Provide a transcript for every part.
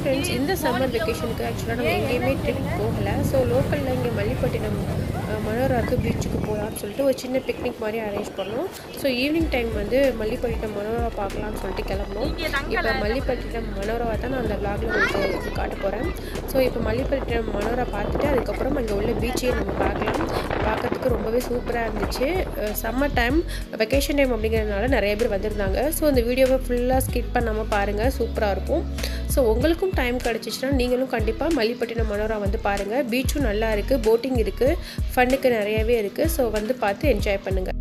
Friends இந்த summer வெக்கேஷனுக்கு ஆக்சுவலாக நம்ம எங்கேயுமே ட்ரிப் போகலை ஸோ லோக்கலில் இங்கே மல்லிப்பட்டினம் அஹ், மனோராக்கு பீச்சுக்கு போகலான்னு சொல்லிட்டு ஒரு சின்ன பிக்னிக் மாதிரி அரேஞ்ச் பண்ணோம் ஸோ ஈவினிங் டைம் வந்து மல்லிப்பட்டினம் மனோரா பார்க்கலாம்னு சொல்லிட்டு கிளம்பணும் இப்போ மல்லிப்பட்டினம் மனோராவை தான் நான் அந்த vlogல உங்களுக்கு காட்ட போகிறேன் ஸோ இப்போ மல்லிப்பட்டினம் மனோரா பார்த்துட்டு அதுக்கப்புறம் அங்கே உள்ள பீச்சையும் நம்ம பார்க்கலாம் பார்க்கறதுக்கு ரொம்பவே சூப்பராக இருந்துச்சு சம்மர் டைம் வெக்கேஷன் டைம் அப்படிங்கிறதுனால நிறைய பேர் வந்திருந்தாங்க ஸோ அந்த வீடியோவை ஃபுல்லாக ஸ்கிப் பண்ணாமல் பாருங்கள் சூப்பராக இருக்கும் ஸோ உங்களுக்கும் டைம் கிடச்சிச்சின்னா நீங்களும் கண்டிப்பாக மல்லிப்பட்டினம் மனோரா வந்து பாருங்கள் பீச்சும் நல்லா இருக்குது போட்டிங் இருக்குது ஃபன்னுக்கு நிறையவே இருக்குது ஸோ வந்து பார்த்து என்ஜாய் பண்ணுங்கள்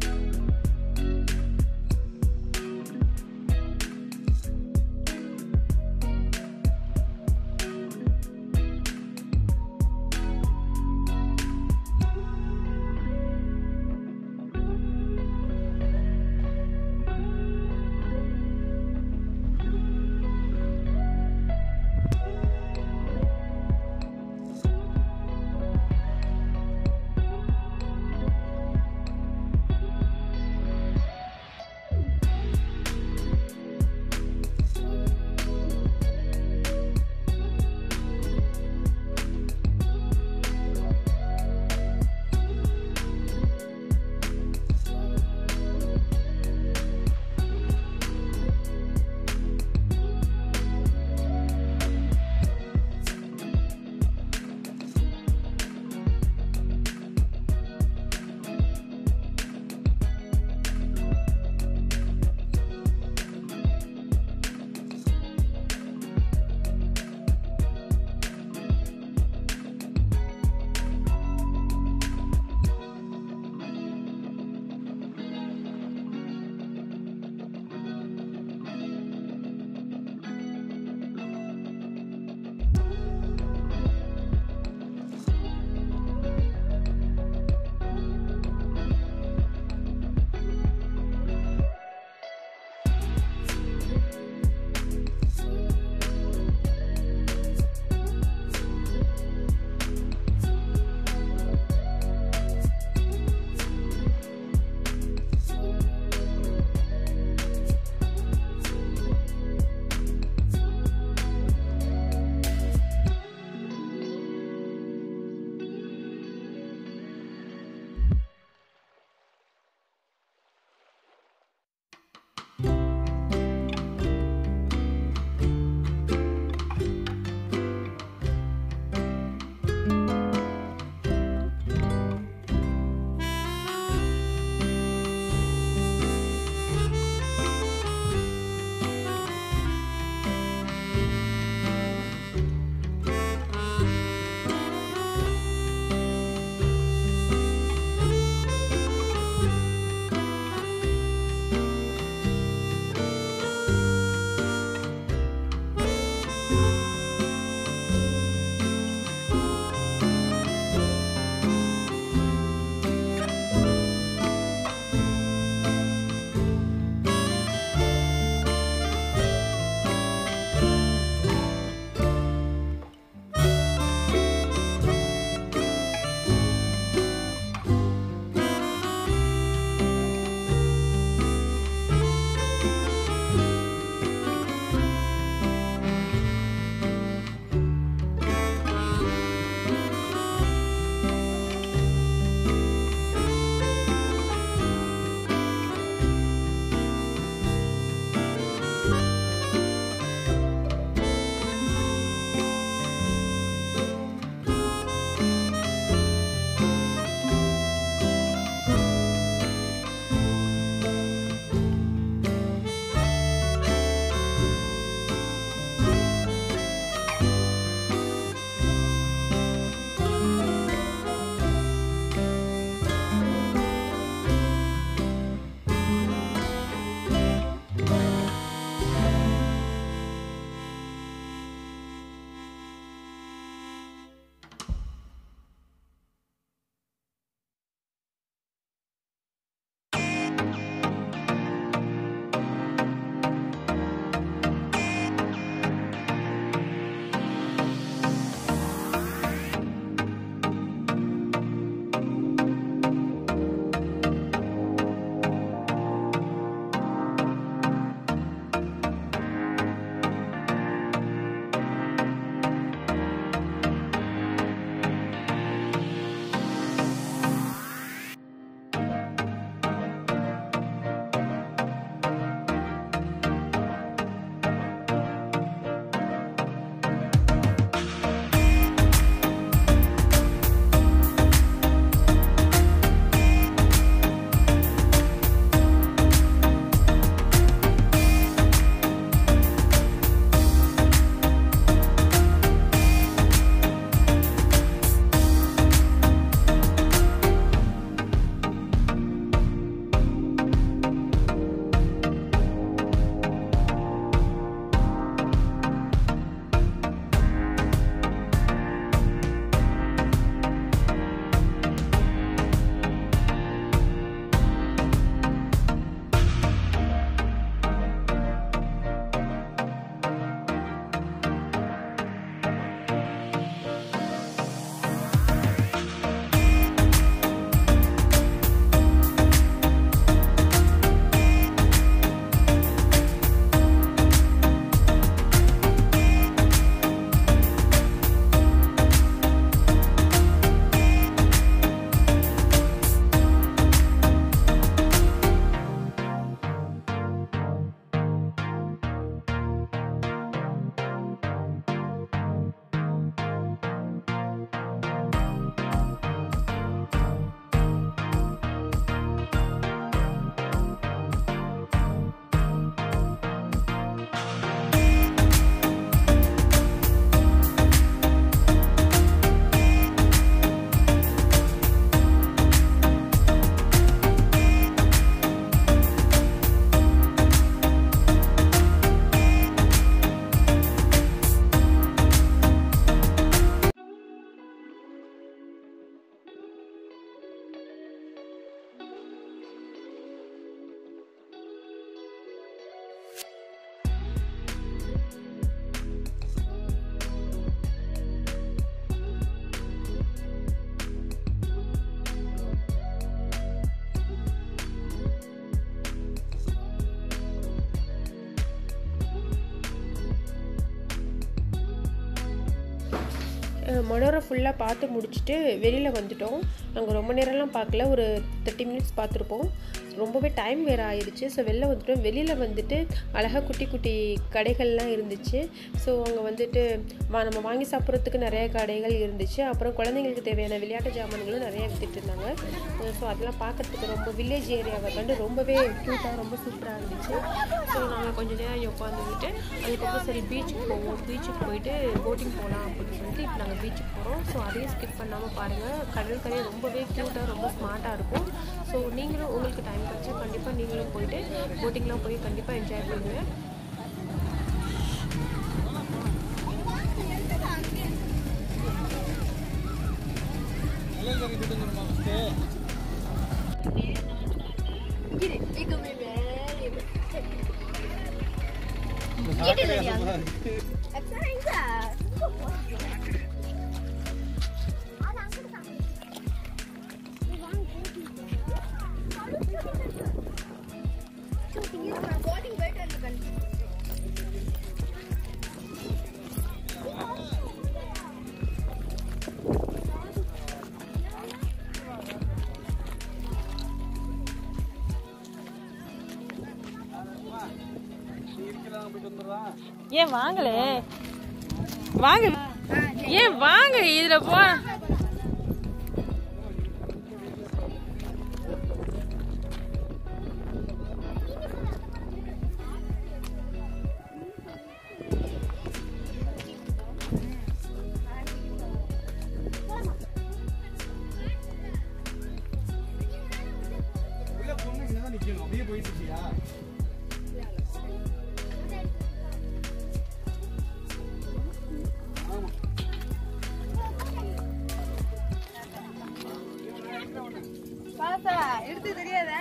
மனோரை ஃபுல்லாக பார்த்து முடிச்சுட்டு வெளியில் வந்துட்டோம் நாங்கள் ரொம்ப நேரம்லாம் பார்க்கல ஒரு தேர்ட்டி மினிட்ஸ் பார்த்துருப்போம் ரொம்பவே டைம் வேறு ஆயிடுச்சு ஸோ வெளில வந்துட்டோம் வெளியில் வந்துட்டு அழகாக குட்டி குட்டி கடைகள்லாம் இருந்துச்சு ஸோ அங்கே வந்துட்டு வா நம்ம வாங்கி சாப்பிட்றதுக்கு நிறைய கடைகள் இருந்துச்சு அப்புறம் குழந்தைங்களுக்கு தேவையான விளையாட்டு ஜாமான்களும் நிறைய வித்துட்டு இருந்தாங்க ஸோ அதெல்லாம் பார்க்கறதுக்கு ரொம்ப வில்லேஜ் ஏரியாவை கண்டு ரொம்பவே க்யூட்டாக ரொம்ப சூப்பராக இருந்துச்சு ஸோ நாங்கள் கொஞ்சம் நேரம் இங்கே உட்காந்துக்கிட்டு அதுக்கப்புறம் சரி பீச்சுக்கு போவோம் பீச்சுக்கு போயிட்டு போட்டிங் போகலாம் அப்படின்னு சொல்லிட்டு இப்போ நாங்கள் பீச்சுக்கு போகிறோம் ஸோ அதையும் ஸ்கிப் பண்ணாமல் பாருங்கள் கடல் கரை ரொம்பவே க்யூட்டாக ரொம்ப ஸ்மார்ட்டாக இருக்கும் ஸோ நீங்களும் உங்களுக்கு டைம் கிடச்சா கண்டிப்பாக நீங்களும் போயிட்டு போட்டிங்லாம் போய் கண்டிப்பாக என்ஜாய் பண்ணுங்கள் ஏன் வாங்கலே வாங்க ஏன் வாங்க இதுல போ உள்ள பொண்ணு இங்கதான் நிக்கணும் அப்படியே போயிட்டு இருக்கியா எடுத்து தெரியாத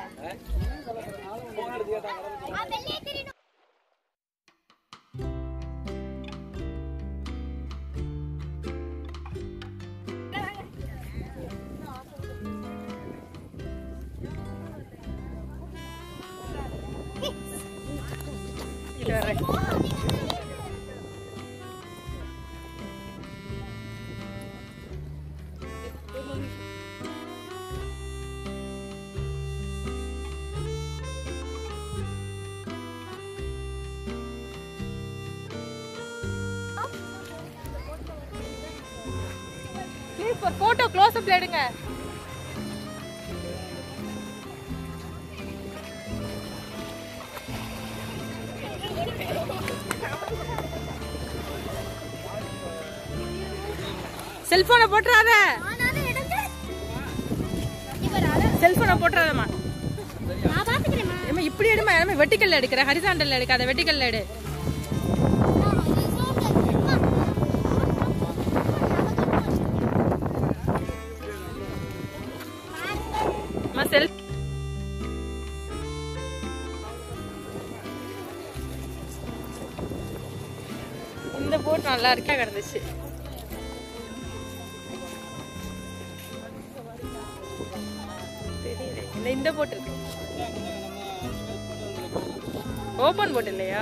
ப்ளீஸ் ஒரு போட்டோ க்ளோஸ் அப்ல எடுங்க செல்போனை போட்டுறாத செல்போனை போட்டுறாதம்மா ஏம்மா இப்படி எடுமா ஏமா வெட்டிக்கல்ல எடுக்கிற ஹரிசாண்டல்ல எடுக்காத வெட்டிக்கல்ல எடு அம்மா செல் இந்த போட் நல்லா இருக்கா கிடந்துச்சு தெரியல இந்த இந்த போட் இருக்கு ஓபன் போட் இல்லையா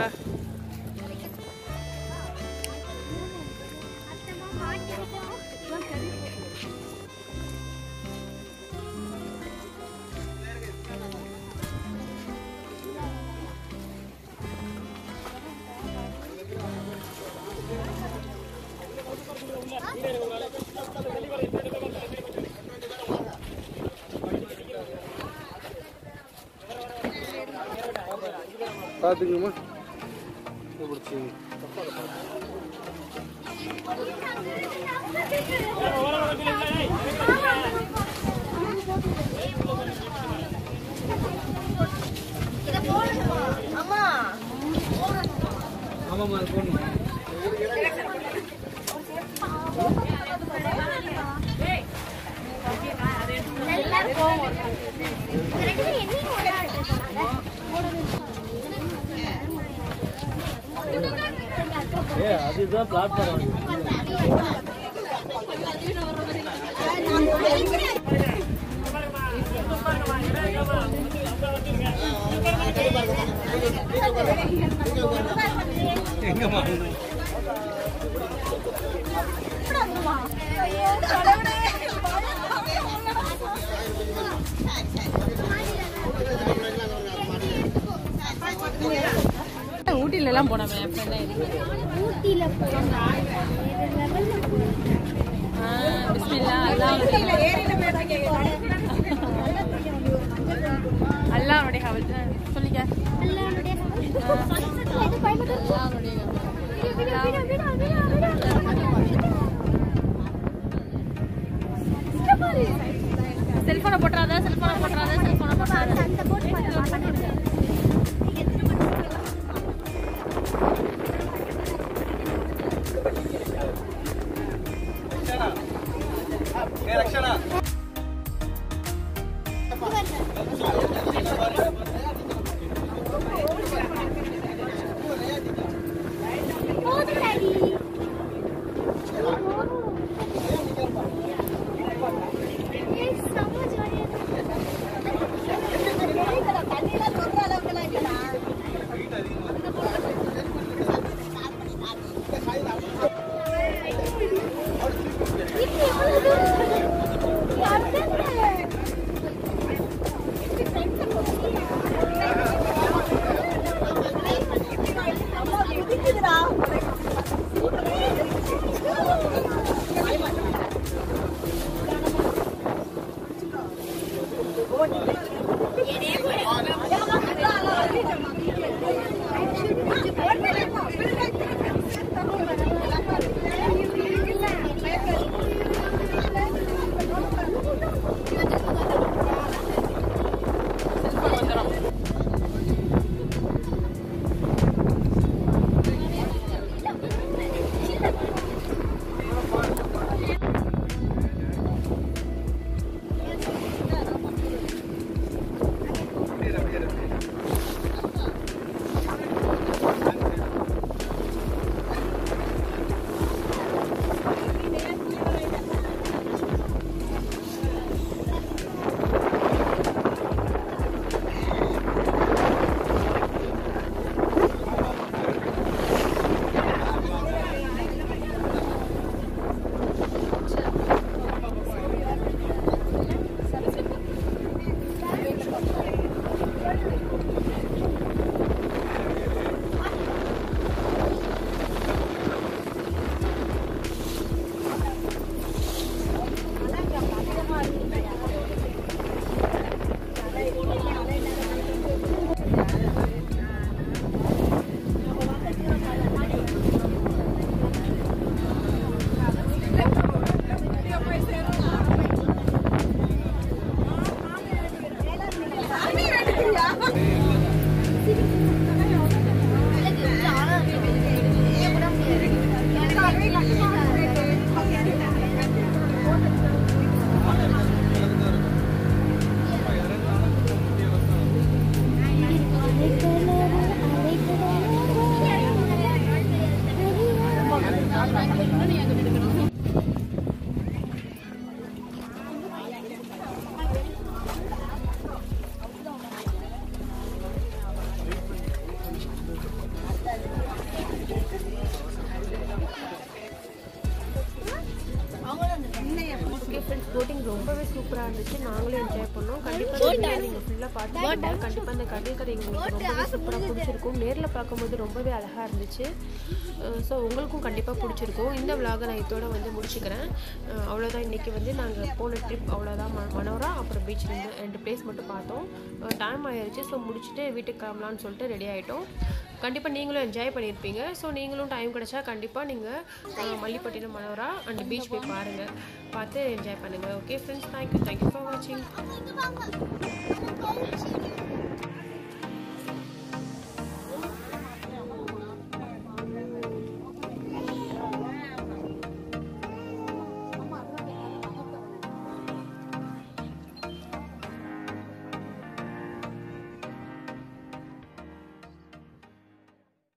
பாத்துக்கணுமா பிடிச்சி ஆமாம்மா அது போடணும் ஏ அதுதான் பிளாட்ஃபார்ம் எங்கம்மா ஊட்டில எல்லாம் போனோமே என் friend இருக்கு ஊட்டியில போனா வேற லெவல்ல பிஸ்மில்லா அல்லாவுடைய கவல் சொல்லிக்க அல்லாஹ்வுடைய sunsetல இது கோயம்புத்தூர் அல்லாவுடைய விடு, விடு, விடு, விடு, விடு. இங்க பாரு. செல்போனை போட்டுறாத செல்போனை போட்டுறாத செல்போனை போட்டுறாத அந்த போட்டு பாரு, பண்ணிருக்க. போதும் டாடி. ஏய், செம்ம ஜாலியா இது எவ்வளவு தூரம்? யாருமே ஓகே ஃப்ரெண்ட்ஸ் போட்டிங் ரொம்பவே சூப்பராக இருந்துச்சு நாங்களும் என்ஜாய் பண்ணோம் கண்டிப்பாக நீங்கள் ஃபுல்லாக பார்த்துருக்கீங்க கண்டிப்பாக இந்த கடல் கதை உங்களுக்கு ரொம்பவே சூப்பராக பிடிச்சிருக்கும் நேரில் பார்க்கும்போது ரொம்பவே அழகாக இருந்துச்சு ஸோ உங்களுக்கும் கண்டிப்பாக பிடிச்சிருக்கும் இந்த விலாகை நான் இதோட வந்து முடிச்சுக்கிறேன் அஹ் அவ்வளோதான் இன்றைக்கி வந்து நாங்கள் போன ட்ரிப் அவ்வளோதான் ம- மனோரா அப்புறம் பீச் ரெண்டு ரெண்டு பிளேஸ் மட்டும் பார்த்தோம் டைம் ஆயிடுச்சு ஸோ முடிச்சுட்டு வீட்டுக்கு கிளம்பலான்னு சொல்லிட்டு ரெடி ஆகிட்டோம் கண்டிப்பாக நீங்களும் என்ஜாய் பண்ணியிருப்பீங்க ஸோ நீங்களும் டைம் கிடைச்சா கண்டிப்பாக நீங்கள் மல்லிப்பட்டினம் மனோரா அண்ட் பீச் போய் பாருங்கள் பார்த்து என்ஜாய் பண்ணுங்கள் okay friends thank you thank you for வாட்சிங் வாங்க